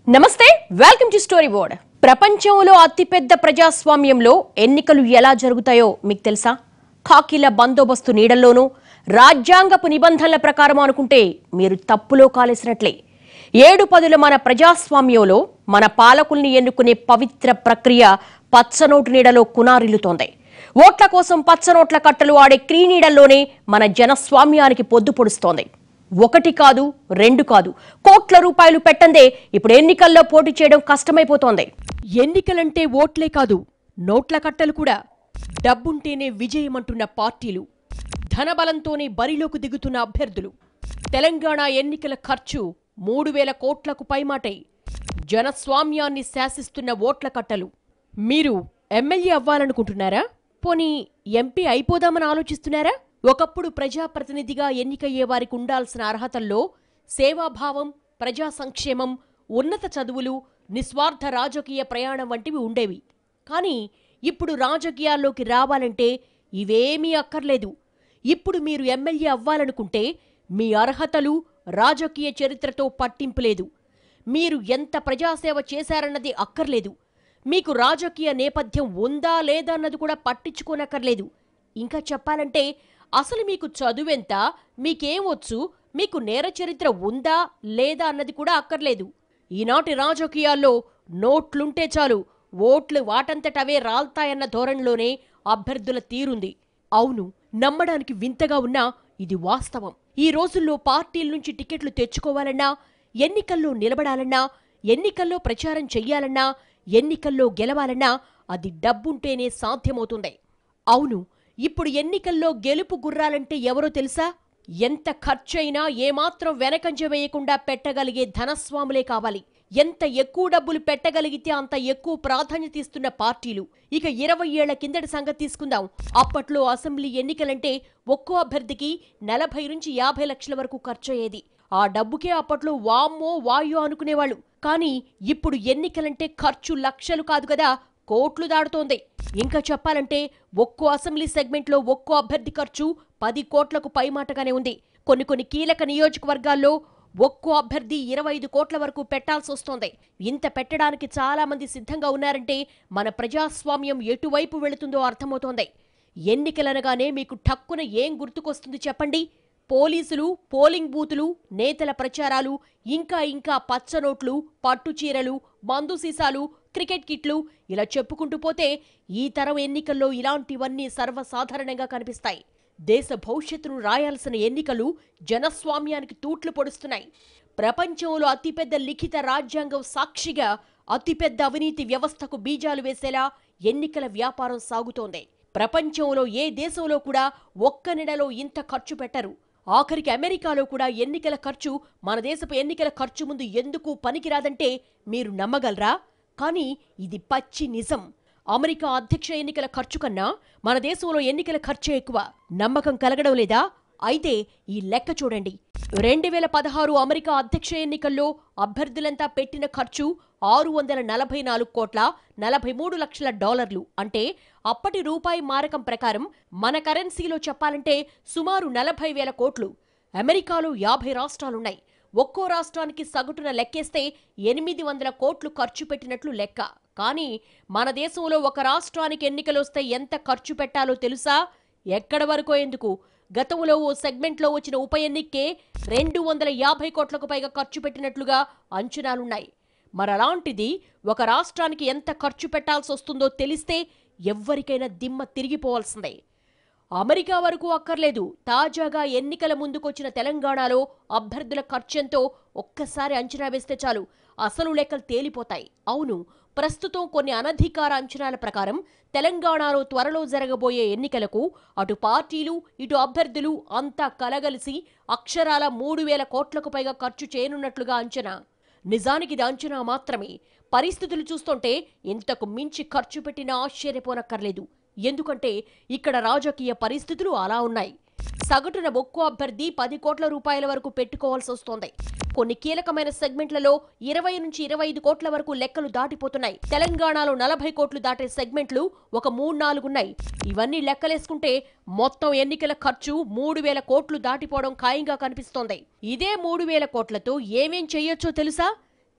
నమస్తే welcome to story board ప్రపంచంలో అతిపెద్ద ప్రజాస్వామ్యంలో ఎన్నికలు ఎలా జరుగుతాయో మీకు తెలుసా ఖాకీల బందోబస్తు నీడల్లోనూ రాజ్యాంగపు నిబంధనల ప్రకారం అనుకుంటే మీరు తప్పులో కాలేసినట్లే ఏడు పదుల మన ప్రజాస్వామ్యంలో మన పాలకుల్ని ఎన్నుకునే పవిత్ర ప్రక్రియ పచ్చనోటు నీడలో కునారిల్లుతోంది ఓట్ల కోసం పచ్చనోట్ల కట్టలు ఆడే క్రీనీడల్లోనే మన జనస్వామ్యానికి పొద్దు పొడుస్తోంది ఒకటి కాదు రెండు కాదు కోట్ల రూపాయలు పెట్టందే ఇప్పుడు ఎన్నికల్లో పోటీ చేయడం కష్టమైపోతోంది ఎన్నికలంటే ఓట్లే కాదు నోట్ల కట్టలు కూడా డబ్బుంటేనే విజయమంటున్న పార్టీలు ధనబలంతోనే బరిలోకి దిగుతున్న అభ్యర్థులు తెలంగాణ ఎన్నికల ఖర్చు మూడు వేల కోట్లకు పైమాటై జనస్వామ్యాన్ని శాసిస్తున్న ఓట్ల కట్టలు మీరు ఎమ్మెల్యే అవ్వాలనుకుంటున్నారా పోనీ ఎంపీ అయిపోదామని ఆలోచిస్తున్నారా ఒకప్పుడు ప్రజాప్రతినిధిగా ఎన్నికయ్యే వారికి ఉండాల్సిన అర్హతల్లో సేవాభావం ప్రజా సంక్షేమం ఉన్నత చదువులు నిస్వార్థ రాజకీయ ప్రయాణం వంటివి ఉండేవి కానీ ఇప్పుడు రాజకీయాల్లోకి రావాలంటే ఇవేమీ అక్కర్లేదు ఇప్పుడు మీరు ఎమ్మెల్యే అవ్వాలనుకుంటే మీ అర్హతలు రాజకీయ చరిత్రతో పట్టింపు లేదు మీరు ఎంత ప్రజాసేవ చేశారన్నది అక్కర్లేదు మీకు రాజకీయ నేపథ్యం ఉందా లేదా అన్నది కూడా పట్టించుకోనక్కర్లేదు ఇంకా చెప్పాలంటే అసలు మీకు చదువెంత మీకేం వచ్చు మీకు నేర చరిత్ర ఉందా లేదా అన్నది కూడా అక్కర్లేదు ఈనాటి రాజకీయాల్లో నోట్లుంటే చాలు ఓట్లు వాటంతటవే రాల్తాయన్న ధోరణిలోనే అభ్యర్థుల తీరుంది అవును నమ్మడానికి వింతగా ఉన్నా ఇది వాస్తవం ఈ రోజుల్లో పార్టీల నుంచి టికెట్లు తెచ్చుకోవాలన్నా ఎన్నికల్లో నిలబడాలన్నా ఎన్నికల్లో ప్రచారం చెయ్యాలన్నా ఎన్నికల్లో గెలవాలన్నా అది డబ్బుంటేనే సాధ్యమవుతుంది అవును ఇప్పుడు ఎన్నికల్లో గెలుపు గుర్రాలంటే ఎవరో తెలుసా ఎంత ఖర్చైనా ఏమాత్రం వెనకంజ వేయకుండా పెట్టగలిగే ధనస్వాములే కావాలి ఎంత ఎక్కువ డబ్బులు పెట్టగలిగితే అంత ఎక్కువ ప్రాధాన్యత ఇస్తున్న పార్టీలు ఇక ఇరవై ఏళ్ల కిందటి సంగతి తీసుకుందాం అప్పట్లో అసెంబ్లీ ఎన్నికలంటే ఒక్కో అభ్యర్థికి నలభై నుంచి యాభై లక్షల వరకు ఖర్చయ్యేది ఆ డబ్బుకే అప్పట్లో వామ్మో వాయో అనుకునేవాళ్ళు కానీ ఇప్పుడు ఎన్నికలంటే ఖర్చు లక్షలు కాదు కదా కోట్లు దాడుతోంది ఇంకా చెప్పాలంటే ఒక్కో అసెంబ్లీ సెగ్మెంట్లో ఒక్కో అభ్యర్థి ఖర్చు పది కోట్లకు పైమాటగానే ఉంది కొన్ని కొన్ని కీలక నియోజకవర్గాల్లో ఒక్కో అభ్యర్థి ఇరవై ఐదు కోట్ల వరకు పెట్టాల్సి వస్తోంది ఇంత పెట్టడానికి చాలా మంది సిద్ధంగా ఉన్నారంటే మన ప్రజాస్వామ్యం ఎటువైపు వెళుతుందో అర్థమవుతోంది ఎన్నికలనగానే మీకు ఠక్కున ఏం గుర్తుకొస్తుంది చెప్పండి పోలీసులు పోలింగ్ బూతులు నేతల ప్రచారాలు ఇంకా ఇంకా పచ్చనోట్లు పట్టుచీరలు మందు సీసాలు క్రికెట్ కిట్లు ఇలా చెప్పుకుంటూ పోతే ఈ తరం ఎన్నికల్లో ఇలాంటివన్నీ సర్వసాధారణంగా కనిపిస్తాయి దేశ భవిష్యత్తును రాయాల్సిన ఎన్నికలు జనస్వామ్యానికి తూట్లు పొడుస్తున్నాయి ప్రపంచంలో అతిపెద్ద లిఖిత రాజ్యాంగం సాక్షిగా అతిపెద్ద అవినీతి వ్యవస్థకు బీజాలు వేసేలా ఎన్నికల వ్యాపారం సాగుతోంది ప్రపంచంలో ఏ దేశంలో కూడా ఒక్క నెలలో ఇంత ఖర్చు పెట్టరు ఆఖరికి అమెరికాలో కూడా ఎన్నికల ఖర్చు మన దేశపు ఎన్నికల ఖర్చు ముందు ఎందుకు పనికిరాదంటే మీరు నమ్మగలరా కానీ ఇది పచ్చి నిజం అమెరికా అధ్యక్ష ఎన్నికల ఖర్చు కన్నా మన దేశంలో ఎన్నికల ఖర్చే ఎక్కువ నమ్మకం కలగడం లేదా అయితే ఈ లెక్క చూడండి రెండు వేల పదహారు అమెరికా అధ్యక్ష ఎన్నికల్లో అభ్యర్థులంతా పెట్టిన ఖర్చు ఆరు వందల నలభై నాలుగు కోట్ల నలభై మూడు లక్షల డాలర్లు అంటే అప్పటి రూపాయి మారకం ప్రకారం మన కరెన్సీలో చెప్పాలంటే సుమారు నలభై వేల కోట్లు అమెరికాలో యాభై రాష్ట్రాలున్నాయి ఒక్కో రాష్ట్రానికి సగటున లెక్కేస్తే ఎనిమిది వందల కోట్లు ఖర్చు పెట్టినట్లు లెక్క కానీ మన దేశంలో ఒక రాష్ట్రానికి ఎన్నికలొస్తే ఎంత ఖర్చు పెట్టాలో తెలుసా ఎక్కడ వరకో ఎందుకు గతంలో ఓ సెగ్మెంట్లో వచ్చిన ఉప ఎన్నికే రెండు వందల యాభై కోట్లకు పైగా ఖర్చు పెట్టినట్లుగా అంచనాలున్నాయి మరలాంటిది ఒక రాష్ట్రానికి ఎంత ఖర్చు పెట్టాల్సి వస్తుందో తెలిస్తే ఎవ్వరికైనా దిమ్మ తిరిగిపోవాల్సిందే అమెరికా వరకు అక్కర్లేదు తాజాగా ఎన్నికల ముందుకొచ్చిన తెలంగాణలో అభ్యర్థుల ఖర్చెంతో ఒక్కసారి అంచనా వేస్తే చాలు అసలు లెక్కలు తేలిపోతాయి అవును ప్రస్తుతం కొన్ని అనధికార అంచనాల ప్రకారం తెలంగాణలో త్వరలో జరగబోయే ఎన్నికలకు అటు పార్టీలు ఇటు అభ్యర్థులు అంతా కలగలిసి అక్షరాల మూడు వేల కోట్లకు పైగా ఖర్చు చేయనున్నట్లుగా అంచనా నిజానికి ఇది అంచనా మాత్రమే పరిస్థితులు చూస్తుంటే ఇంతకు మించి ఖర్చు పెట్టినా ఆశ్చర్యపోనక్కర్లేదు ఎందుకంటే ఇక్కడ రాజకీయ పరిస్థితులు అలా ఉన్నాయి సగటున ఒక్కో అభ్యర్థి పది కోట్ల రూపాయల వరకు పెట్టుకోవాల్సి వస్తోంది కొన్ని కీలకమైన సెగ్మెంట్లలో ఇరవై నుంచి ఇరవై ఐదు కోట్ల వరకు లెక్కలు దాటిపోతున్నాయి తెలంగాణలో నలభై కోట్లు దాటే సెగ్మెంట్లు ఒక మూడు నాలుగున్నాయి ఇవన్నీ లెక్కలేసుకుంటే మొత్తం ఎన్నికల ఖర్చు మూడు వేల కోట్లు దాటిపోవడం ఖాయంగా కనిపిస్తోంది ఇదే మూడు వేల కోట్లతో ఏమేం చెయ్యొచ్చో తెలుసా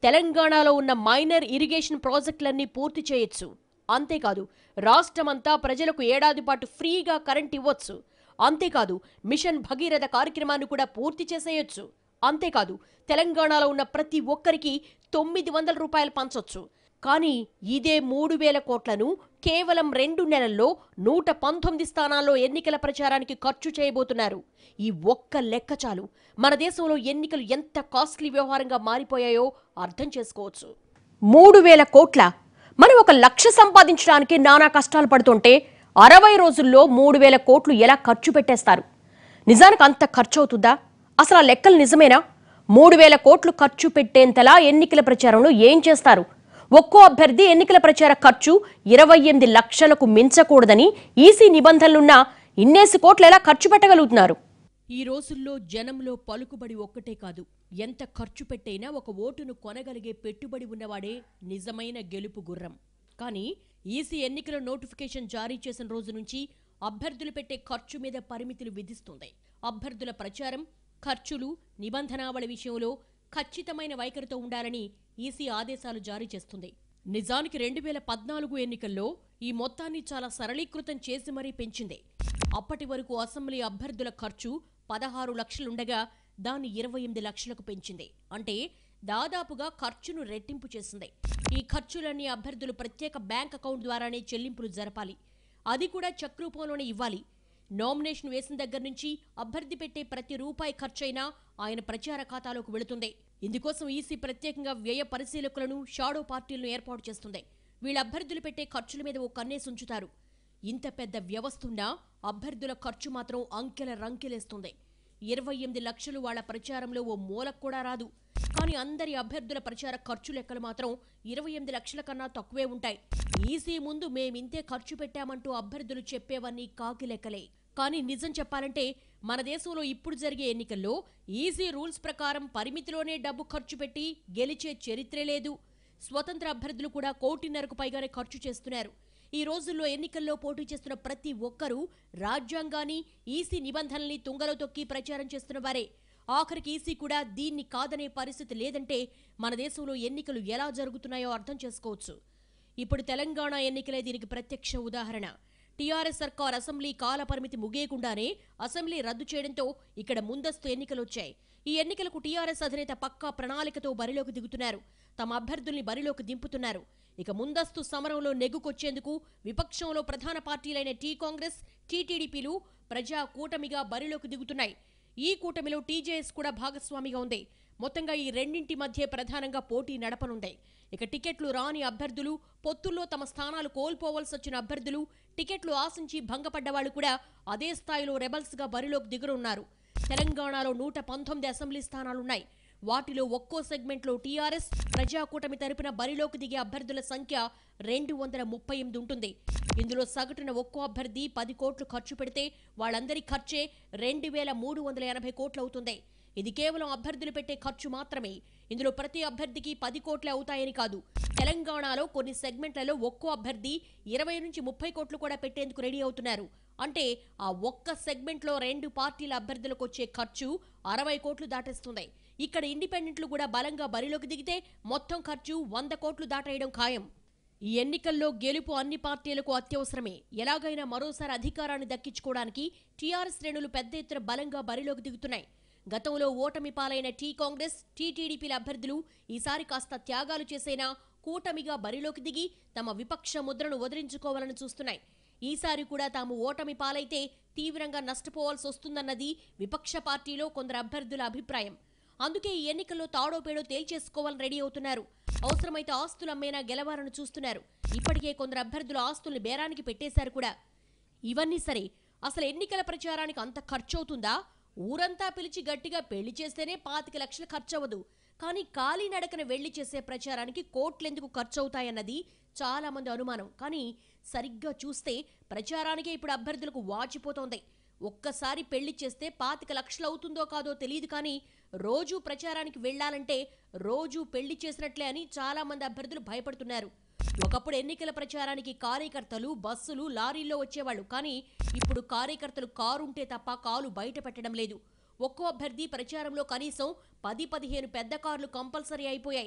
తెలంగాణలో ఉన్న మైనర్ ఇరిగేషన్ ప్రాజెక్టులన్నీ పూర్తి చేయొచ్చు అంతేకాదు రాష్ట్రమంతా ప్రజలకు ఏడాది పాటు ఫ్రీగా కరెంట్ ఇవ్వొచ్చు అంతేకాదు మిషన్ భగీరథ కార్యక్రమాన్ని కూడా పూర్తి చేసేయొచ్చు అంతేకాదు తెలంగాణలో ఉన్న ప్రతి ఒక్కరికి తొమ్మిది వందల రూపాయలు పంచొచ్చు కానీ ఇదే మూడు వేల కోట్లను కేవలం రెండు నెలల్లో నూట పంతొమ్మిది స్థానాల్లో ఎన్నికల ప్రచారానికి ఖర్చు చేయబోతున్నారు ఈ ఒక్క లెక్క చాలు మన దేశంలో ఎన్నికలు ఎంత కాస్ట్లీ వ్యవహారంగా మారిపోయాయో అర్థం చేసుకోవచ్చు మూడు వేల కోట్ల మనం ఒక లక్ష సంపాదించడానికి నానా కష్టాలు పడుతుంటే అరవై రోజుల్లో మూడు వేల కోట్లు ఎలా ఖర్చు పెట్టేస్తారు నిజానికి అంత ఖర్చు అవుతుందా అసలు ఆ లెక్కలు నిజమేనా మూడు వేల కోట్లు ఖర్చు పెట్టేంతలా ఎన్నికల ప్రచారంలో ఏం చేస్తారు ఒక్కో అభ్యర్థి ఎన్నికల ప్రచార ఖర్చు ఇరవై ఎనిమిది లక్షలకు మించకూడదని ఈసీ నిబంధనలున్నా ఇన్నేసి కోట్లు ఎలా ఖర్చు పెట్టగలుగుతున్నారు ఈ రోజుల్లో జనంలో పలుకుబడి ఒక్కటే కాదు ఎంత ఖర్చు పెట్టైనా ఒక ఓటును కొనగలిగే పెట్టుబడి ఉన్నవాడే నిజమైన గెలుపు గుర్రం కానీ ఈసీ ఎన్నికల నోటిఫికేషన్ జారీ చేసిన రోజు నుంచి అభ్యర్థులు పెట్టే ఖర్చు మీద పరిమితులు విధిస్తుంది అభ్యర్థుల ప్రచారం ఖర్చులు నిబంధనావళి విషయంలో ఖచ్చితమైన వైఖరితో ఉండాలని ఈసీ ఆదేశాలు జారీ చేస్తుంది నిజానికి రెండు వేల పద్నాలుగు ఎన్నికల్లో ఈ మొత్తాన్ని చాలా సరళీకృతం చేసి మరీ పెంచింది అప్పటి వరకు అసెంబ్లీ అభ్యర్థుల ఖర్చు పదహారు లక్షలుండగా దాన్ని ఇరవై ఎనిమిది లక్షలకు పెంచింది అంటే దాదాపుగా ఖర్చును రెట్టింపు చేసింది ఈ ఖర్చులన్నీ అభ్యర్థులు ప్రత్యేక బ్యాంక్ అకౌంట్ ద్వారానే చెల్లింపులు జరపాలి అది కూడా చెక్ రూపంలోనే ఇవ్వాలి నామినేషన్ వేసిన దగ్గర నుంచి అభ్యర్థి పెట్టే ప్రతి రూపాయి ఖర్చైనా ఆయన ప్రచార ఖాతాలోకి వెళుతుంది ఇందుకోసం ఈసీ ప్రత్యేకంగా వ్యయ పరిశీలకులను షాడో పార్టీలను ఏర్పాటు చేస్తుంది వీళ్ళ అభ్యర్థులు పెట్టే ఖర్చుల మీద ఓ కన్నేసి ఉంచుతారు ఇంత పెద్ద వ్యవస్థున్నా అభ్యర్థుల ఖర్చు మాత్రం అంకెల రంకెలేస్తుంది ఇరవై ఎనిమిది లక్షలు వాళ్ళ ప్రచారంలో ఓ మూలకు కూడా రాదు కానీ అందరి అభ్యర్థుల ప్రచార ఖర్చు లెక్కలు మాత్రం ఇరవై ఎనిమిది లక్షల కన్నా తక్కువే ఉంటాయి ఈసీ ముందు మేమింతే ఖర్చు పెట్టామంటూ అభ్యర్థులు చెప్పేవన్నీ కాకి లెక్కలే కానీ నిజం చెప్పాలంటే మన దేశంలో ఇప్పుడు జరిగే ఎన్నికల్లో ఈసీ రూల్స్ ప్రకారం పరిమితిలోనే డబ్బు ఖర్చు పెట్టి గెలిచే చరిత్రే లేదు స్వతంత్ర అభ్యర్థులు కూడా కోటిన్నరకు పైగానే ఖర్చు చేస్తున్నారు ఈ రోజుల్లో ఎన్నికల్లో పోటీ చేస్తున్న ప్రతి ఒక్కరూ రాజ్యాంగాన్ని ఈసీ నిబంధనల్ని తుంగలో తొక్కి ప్రచారం చేస్తున్న వారే ఆఖరికి ఈసీ కూడా దీన్ని కాదనే పరిస్థితి లేదంటే మన దేశంలో ఎన్నికలు ఎలా జరుగుతున్నాయో అర్థం చేసుకోవచ్చు ఇప్పుడు తెలంగాణ ఎన్నికలే దీనికి ప్రత్యక్ష ఉదాహరణ టీఆర్ఎస్ సర్కార్ అసెంబ్లీ కాల పరిమితి ముగియకుండానే అసెంబ్లీ రద్దు చేయడంతో ఇక్కడ ముందస్తు ఎన్నికలు వచ్చాయి ఈ ఎన్నికలకు టీఆర్ఎస్ అధినేత పక్కా ప్రణాళికతో బరిలోకి దిగుతున్నారు తమ అభ్యర్థుల్ని బరిలోకి దింపుతున్నారు ఇక ముందస్తు సమరంలో నెగ్గుకొచ్చేందుకు విపక్షంలో ప్రధాన పార్టీలైన టీ కాంగ్రెస్ టీటీడీపీలు ప్రజా కూటమిగా బరిలోకి దిగుతున్నాయి ఈ కూటమిలో టీజేఎస్ కూడా భాగస్వామిగా ఉంది మొత్తంగా ఈ రెండింటి మధ్య ప్రధానంగా పోటీ నడపనుంది ఇక టికెట్లు రాని అభ్యర్థులు పొత్తుల్లో తమ స్థానాలు కోల్పోవలసి వచ్చిన అభ్యర్థులు టికెట్లు ఆశించి భంగపడ్డ వాళ్ళు కూడా అదే స్థాయిలో రెబల్స్ గా బరిలోకి దిగనున్నారు తెలంగాణలో నూట పంతొమ్మిది అసెంబ్లీ స్థానాలున్నాయి వాటిలో ఒక్కో సెగ్మెంట్లో టీఆర్ఎస్ ప్రజాకూటమి తరపున బరిలోకి దిగే అభ్యర్థుల సంఖ్య రెండు వందల ముప్పై ఎనిమిది ఉంటుంది ఇందులో సగటున ఒక్కో అభ్యర్థి పది కోట్లు ఖర్చు పెడితే వాళ్ళందరి ఖర్చే రెండు వేల మూడు వందల ఎనభై కోట్లు అవుతుంది ఇది కేవలం అభ్యర్థులు పెట్టే ఖర్చు మాత్రమే ఇందులో ప్రతి అభ్యర్థికి పది కోట్లే అవుతాయని కాదు తెలంగాణలో కొన్ని సెగ్మెంట్లలో ఒక్కో అభ్యర్థి ఇరవై నుంచి ముప్పై కోట్లు కూడా పెట్టేందుకు రెడీ అవుతున్నారు అంటే ఆ ఒక్క సెగ్మెంట్లో రెండు పార్టీల అభ్యర్థులకు వచ్చే ఖర్చు అరవై కోట్లు దాటేస్తుంది ఇక్కడ ఇండిపెండెంట్లు కూడా బలంగా బరిలోకి దిగితే మొత్తం ఖర్చు వంద కోట్లు దాటేయడం ఖాయం ఈ ఎన్నికల్లో గెలుపు అన్ని పార్టీలకు అత్యవసరమే ఎలాగైనా మరోసారి అధికారాన్ని దక్కించుకోవడానికి టీఆర్ఎస్ శ్రేణులు పెద్ద ఎత్తున బలంగా బరిలోకి దిగుతున్నాయి గతంలో ఓటమి పాలైన టీ కాంగ్రెస్ టీటీడీపీల అభ్యర్థులు ఈసారి కాస్త త్యాగాలు చేసైనా కూటమిగా బరిలోకి దిగి తమ విపక్ష ముద్రను వదిలించుకోవాలని చూస్తున్నాయి ఈసారి కూడా తాము ఓటమి పాలైతే తీవ్రంగా నష్టపోవాల్సి వస్తుందన్నది విపక్ష పార్టీలో కొందరు అభ్యర్థుల అభిప్రాయం అందుకే ఈ ఎన్నికల్లో తాడో పేడో తేల్చేసుకోవాలని రెడీ అవుతున్నారు అవసరమైతే ఆస్తులు అమ్మేనా గెలవాలని చూస్తున్నారు ఇప్పటికే కొందరు అభ్యర్థుల ఆస్తుల్ని బేరానికి పెట్టేశారు కూడా ఇవన్నీ సరే అసలు ఎన్నికల ప్రచారానికి అంత ఖర్చు అవుతుందా ఊరంతా పిలిచి గట్టిగా పెళ్లి చేస్తేనే పాతిక లక్షలు ఖర్చు అవ్వదు కానీ కాలినడకన వెళ్లి చేసే ప్రచారానికి కోట్లెందుకు ఖర్చు అవుతాయన్నది చాలా మంది అనుమానం కానీ సరిగ్గా చూస్తే ప్రచారానికే ఇప్పుడు అభ్యర్థులకు వాచిపోతోంది ఒక్కసారి పెళ్లి చేస్తే పాతిక లక్షలు అవుతుందో కాదో తెలియదు కానీ రోజూ ప్రచారానికి వెళ్ళాలంటే రోజూ పెళ్లి చేసినట్లే అని చాలా మంది అభ్యర్థులు భయపడుతున్నారు ఒకప్పుడు ఎన్నికల ప్రచారానికి కార్యకర్తలు బస్సులు లారీల్లో వచ్చేవాళ్ళు కానీ ఇప్పుడు కార్యకర్తలు కారుంటే తప్ప కాలు బయట పెట్టడం లేదు ఒక్కో అభ్యర్థి ప్రచారంలో కనీసం పది పదిహేను పెద్ద కార్లు కంపల్సరీ అయిపోయాయి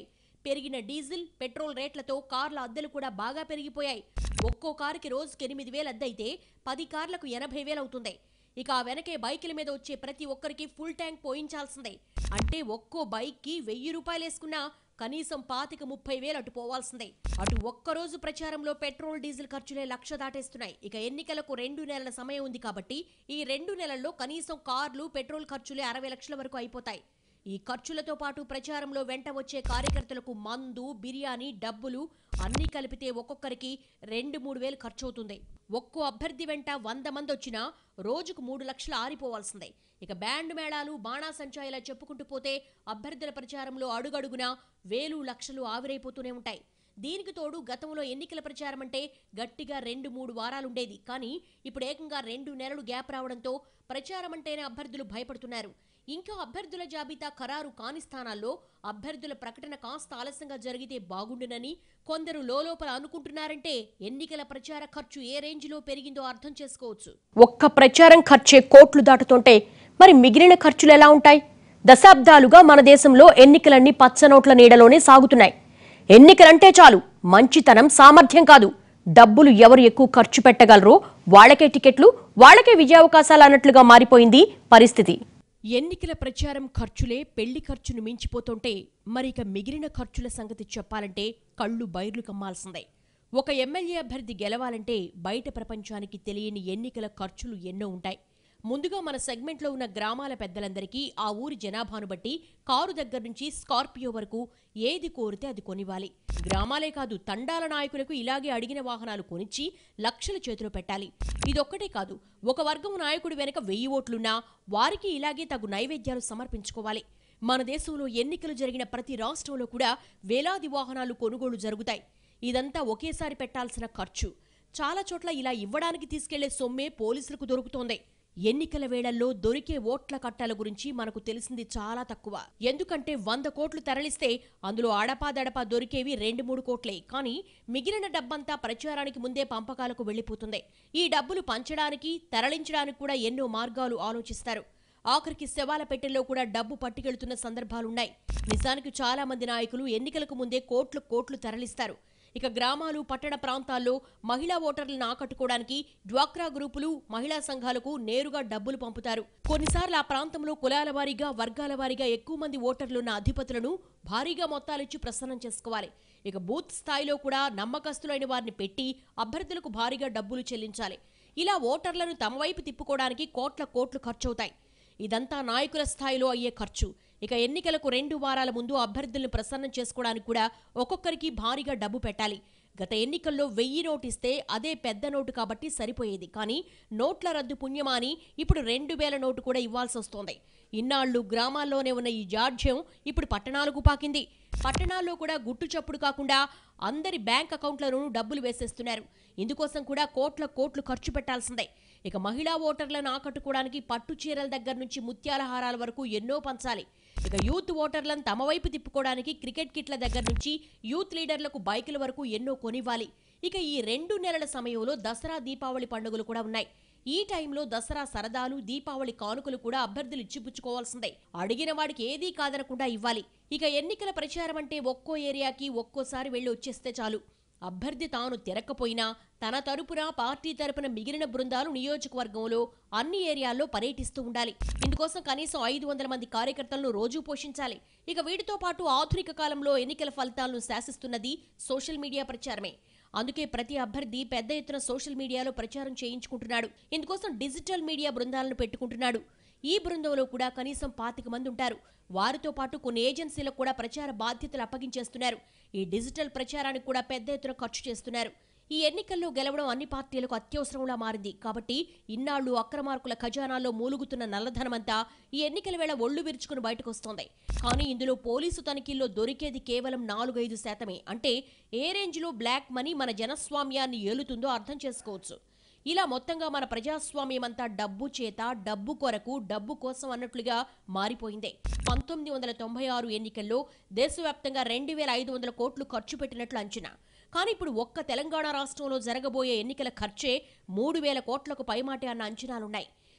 పెరిగిన డీజిల్ పెట్రోల్ రేట్లతో కార్ల అద్దెలు కూడా బాగా పెరిగిపోయాయి ఒక్కో కారుకి రోజుకి ఎనిమిది వేలు అద్దె పది కార్లకు ఎనభై వేలు అవుతుంది ఇక ఆ వెనకే బైకుల మీద వచ్చే ప్రతి ఒక్కరికి ఫుల్ ట్యాంక్ పోయించాల్సిందే అంటే ఒక్కో బైక్కి వెయ్యి రూపాయలు వేసుకున్నా కనీసం పాతిక ముప్పై వేలు అటు పోవాల్సిందే అటు ఒక్కరోజు ప్రచారంలో పెట్రోల్ డీజిల్ ఖర్చులే లక్ష దాటేస్తున్నాయి ఇక ఎన్నికలకు రెండు నెలల సమయం ఉంది కాబట్టి ఈ రెండు నెలల్లో కనీసం కార్లు పెట్రోల్ ఖర్చులే అరవై లక్షల వరకు అయిపోతాయి ఈ ఖర్చులతో పాటు ప్రచారంలో వెంట వచ్చే కార్యకర్తలకు మందు బిర్యానీ డబ్బులు అన్నీ కలిపితే ఒక్కొక్కరికి రెండు మూడు వేలు ఖర్చు అవుతుంది ఒక్కో అభ్యర్థి వెంట వంద మంది వచ్చినా రోజుకు మూడు లక్షలు ఆరిపోవాల్సిందే ఇక బ్యాండ్ మేళాలు బాణాసంచా ఇలా చెప్పుకుంటూ పోతే అభ్యర్థుల ప్రచారంలో అడుగడుగునా వేలు లక్షలు ఆవిరైపోతూనే ఉంటాయి దీనికి తోడు గతంలో ఎన్నికల ప్రచారం అంటే గట్టిగా రెండు మూడు వారాలుండేది కానీ ఇప్పుడు ఏకంగా రెండు నెలలు గ్యాప్ రావడంతో ప్రచారం అంటేనే అభ్యర్థులు భయపడుతున్నారు ఇంకా అభ్యర్థుల జాబితా ఖరారు కాని స్థానాల్లో అభ్యర్థుల ప్రకటన కాస్త ఆలస్యంగా జరిగితే బాగుండునని కొందరు లోలోపల అనుకుంటున్నారంటే ఎన్నికల ప్రచార ఖర్చు ఏ రేంజ్లో పెరిగిందో అర్థం చేసుకోవచ్చు ఒక్క ప్రచారం ఖర్చే కోట్లు దాటుతుంటే మరి మిగిలిన ఖర్చులు ఎలా ఉంటాయి దశాబ్దాలుగా మన దేశంలో ఎన్నికలన్నీ పచ్చనోట్ల నీడలోనే సాగుతున్నాయి ఎన్నికలంటే చాలు మంచితనం సామర్థ్యం కాదు డబ్బులు ఎవరు ఎక్కువ ఖర్చు పెట్టగలరో వాళ్ళకే టికెట్లు వాళ్ళకే విజయావకాశాలు అన్నట్లుగా మారిపోయింది పరిస్థితి ఎన్నికల ప్రచారం ఖర్చులే పెళ్లి ఖర్చును మించిపోతుంటే మరి ఇక మిగిలిన ఖర్చుల సంగతి చెప్పాలంటే కళ్ళు బైర్లు కమ్మాల్సిందే ఒక ఎమ్మెల్యే అభ్యర్థి గెలవాలంటే బయట ప్రపంచానికి తెలియని ఎన్నికల ఖర్చులు ఎన్నో ఉంటాయి ముందుగా మన సెగ్మెంట్లో ఉన్న గ్రామాల పెద్దలందరికీ ఆ ఊరి జనాభాను బట్టి కారు దగ్గర నుంచి స్కార్పియో వరకు ఏది కోరితే అది కొనివ్వాలి గ్రామాలే కాదు తండాల నాయకులకు ఇలాగే అడిగిన వాహనాలు కొనిచ్చి లక్షల చేతిలో పెట్టాలి ఇదొక్కటే కాదు ఒక వర్గం నాయకుడి వెనక వెయ్యి ఓట్లున్నా వారికి ఇలాగే తగు నైవేద్యాలు సమర్పించుకోవాలి మన దేశంలో ఎన్నికలు జరిగిన ప్రతి రాష్ట్రంలో కూడా వేలాది వాహనాలు కొనుగోలు జరుగుతాయి ఇదంతా ఒకేసారి పెట్టాల్సిన ఖర్చు చాలా చోట్ల ఇలా ఇవ్వడానికి తీసుకెళ్లే సొమ్మే పోలీసులకు దొరుకుతోంది ఎన్నికల వేళల్లో దొరికే ఓట్ల కట్టాల గురించి మనకు తెలిసింది చాలా తక్కువ ఎందుకంటే వంద కోట్లు తరలిస్తే అందులో అడపాదడపా దొరికేవి రెండు మూడు కోట్లే కానీ మిగిలిన డబ్బంతా ప్రచారానికి ముందే పంపకాలకు వెళ్లిపోతుంది ఈ డబ్బులు పంచడానికి తరలించడానికి కూడా ఎన్నో మార్గాలు ఆలోచిస్తారు ఆఖరికి శవాల పెట్టెల్లో కూడా డబ్బు పట్టుకెళ్తున్న సందర్భాలున్నాయి నిజానికి చాలా మంది నాయకులు ఎన్నికలకు ముందే కోట్లు కోట్లు తరలిస్తారు ఇక గ్రామాలు పట్టణ ప్రాంతాల్లో మహిళా ఓటర్లను ఆకట్టుకోవడానికి డ్వాక్రా గ్రూపులు మహిళా సంఘాలకు నేరుగా డబ్బులు పంపుతారు కొన్నిసార్లు ఆ ప్రాంతంలో కులాల వారీగా వర్గాల వారీగా ఎక్కువ మంది ఓటర్లున్న అధిపతులను భారీగా మొత్తాలిచ్చి ప్రసన్నం చేసుకోవాలి ఇక బూత్ స్థాయిలో కూడా నమ్మకస్తులైన వారిని పెట్టి అభ్యర్థులకు భారీగా డబ్బులు చెల్లించాలి ఇలా ఓటర్లను తమ వైపు తిప్పుకోవడానికి కోట్ల కోట్లు ఖర్చవుతాయి ఇదంతా నాయకుల స్థాయిలో అయ్యే ఖర్చు ఇక ఎన్నికలకు రెండు వారాల ముందు అభ్యర్థులను ప్రసన్నం చేసుకోవడానికి కూడా ఒక్కొక్కరికి భారీగా డబ్బు పెట్టాలి గత ఎన్నికల్లో వెయ్యి నోటు ఇస్తే అదే పెద్ద నోటు కాబట్టి సరిపోయేది కానీ నోట్ల రద్దు పుణ్యమా అని ఇప్పుడు రెండు వేల నోటు కూడా ఇవ్వాల్సి వస్తోంది ఇన్నాళ్లు గ్రామాల్లోనే ఉన్న ఈ జాడ్యం ఇప్పుడు పట్టణాలకు పాకింది పట్టణాల్లో కూడా గుట్టు చప్పుడు కాకుండా అందరి బ్యాంక్ అకౌంట్లలోనూ డబ్బులు వేసేస్తున్నారు ఇందుకోసం కూడా కోట్ల కోట్లు ఖర్చు పెట్టాల్సిందే ఇక మహిళా ఓటర్లను ఆకట్టుకోవడానికి పట్టు చీరల దగ్గర నుంచి ముత్యాల హారాల వరకు ఎన్నో పంచాలి ఇక యూత్ ఓటర్లను తమ వైపు తిప్పుకోవడానికి క్రికెట్ కిట్ల దగ్గర నుంచి యూత్ లీడర్లకు బైకుల వరకు ఎన్నో కొనివ్వాలి ఇక ఈ రెండు నెలల సమయంలో దసరా దీపావళి పండుగలు కూడా ఉన్నాయి ఈ టైంలో దసరా సరదాలు దీపావళి కానుకలు కూడా అభ్యర్థులు ఇచ్చిపుచ్చుకోవాల్సిందే అడిగిన వాడికి ఏదీ కాదనకుండా ఇవ్వాలి ఇక ఎన్నికల ప్రచారం అంటే ఒక్కో ఏరియాకి ఒక్కోసారి వెళ్ళి వచ్చేస్తే చాలు అభ్యర్థి తాను తిరక్కపోయినా తన తరపున పార్టీ తరపున మిగిలిన బృందాలు నియోజకవర్గంలో అన్ని ఏరియాల్లో పర్యటిస్తూ ఉండాలి ఇందుకోసం కనీసం ఐదు వందల మంది కార్యకర్తలను రోజూ పోషించాలి ఇక వీటితో పాటు ఆధునిక కాలంలో ఎన్నికల ఫలితాలను శాసిస్తున్నది సోషల్ మీడియా ప్రచారమే అందుకే ప్రతి అభ్యర్థి పెద్ద ఎత్తున సోషల్ మీడియాలో ప్రచారం చేయించుకుంటున్నాడు ఇందుకోసం డిజిటల్ మీడియా బృందాలను పెట్టుకుంటున్నాడు ఈ బృందంలో కూడా కనీసం పాతిక మంది ఉంటారు వారితో పాటు కొన్ని ఏజెన్సీలకు కూడా ప్రచార బాధ్యతలు అప్పగించేస్తున్నారు ఈ డిజిటల్ ప్రచారానికి కూడా పెద్ద ఎత్తున ఖర్చు చేస్తున్నారు ఈ ఎన్నికల్లో గెలవడం అన్ని పార్టీలకు అత్యవసరంలా మారింది కాబట్టి ఇన్నాళ్లు అక్రమార్కుల ఖజానాల్లో మూలుగుతున్న నల్లధనమంతా ఈ ఎన్నికల వేళ ఒళ్ళు విరుచుకుని బయటకు వస్తోంది కానీ ఇందులో పోలీసు తనిఖీల్లో దొరికేది కేవలం నాలుగైదు శాతమే అంటే ఏ రేంజ్లో బ్లాక్ మనీ మన జనస్వామ్యాన్ని ఏలుతుందో అర్థం చేసుకోవచ్చు ఇలా మొత్తంగా మన ప్రజాస్వామ్యం అంతా డబ్బు చేత డబ్బు కొరకు డబ్బు కోసం అన్నట్లుగా మారిపోయింది పంతొమ్మిది వందల తొంభై ఆరు ఎన్నికల్లో దేశవ్యాప్తంగా రెండు వేల ఐదు వందల కోట్లు ఖర్చు పెట్టినట్లు అంచనా కానీ ఇప్పుడు ఒక్క తెలంగాణ రాష్ట్రంలో జరగబోయే ఎన్నికల ఖర్చే మూడు వేల కోట్లకు పైమాటే అన్న అంచనాలున్నాయి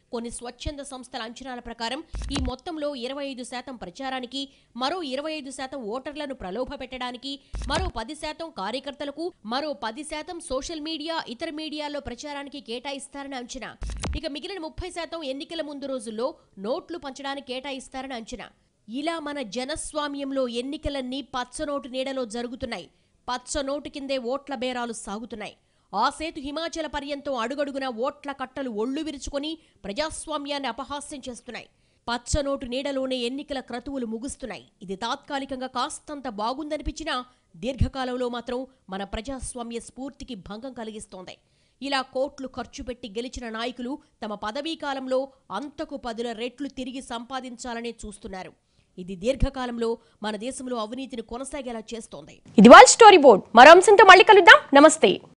కొన్ని స్వచ్ఛంద సంస్థల అంచనాల ప్రకారం ఈ మొత్తంలో ఇరవై ఐదు శాతం ప్రచారానికి మరో ఇరవై ఐదు శాతం ఓటర్లను ప్రలోభ పెట్టడానికి మరో పది శాతం కార్యకర్తలకు మరో పది శాతం సోషల్ మీడియా ఇతర మీడియాలో ప్రచారానికి కేటాయిస్తారని అంచనా ఇక మిగిలిన ముప్పై శాతం ఎన్నికల ముందు రోజుల్లో నోట్లు పంచడానికి కేటాయిస్తారని అంచనా ఇలా మన జనస్వామ్యంలో ఎన్నికలన్నీ పచ్చనోటు నీడలో జరుగుతున్నాయి పచ్చనోటు కిందే ఓట్ల బేరాలు సాగుతున్నాయి ఆ సేతు హిమాచల పర్యంతం అడుగడుగున ఓట్ల కట్టలు ఒళ్ళు విరుచుకొని ప్రజాస్వామ్యాన్ని అపహాస్యం చేస్తున్నాయి పచ్చనోటు నీడలోనే ఎన్నికల క్రతువులు ముగుస్తున్నాయి ఇది తాత్కాలికంగా కాస్తంత బాగుందనిపించినా దీర్ఘకాలంలో మాత్రం మన ప్రజాస్వామ్య స్ఫూర్తికి భంగం కలిగిస్తోంది ఇలా కోట్లు ఖర్చు పెట్టి గెలిచిన నాయకులు తమ పదవీ కాలంలో అంతకు పదుల రెట్లు తిరిగి సంపాదించాలనే చూస్తున్నారు ఇది దీర్ఘకాలంలో మన దేశంలో అవినీతిని కొనసాగేలా చేస్తోంది ఇది వాళ్ళ స్టోరీ బోర్డ్ మరో అంశంతో మళ్ళీ కలుద్దాం నమస్తే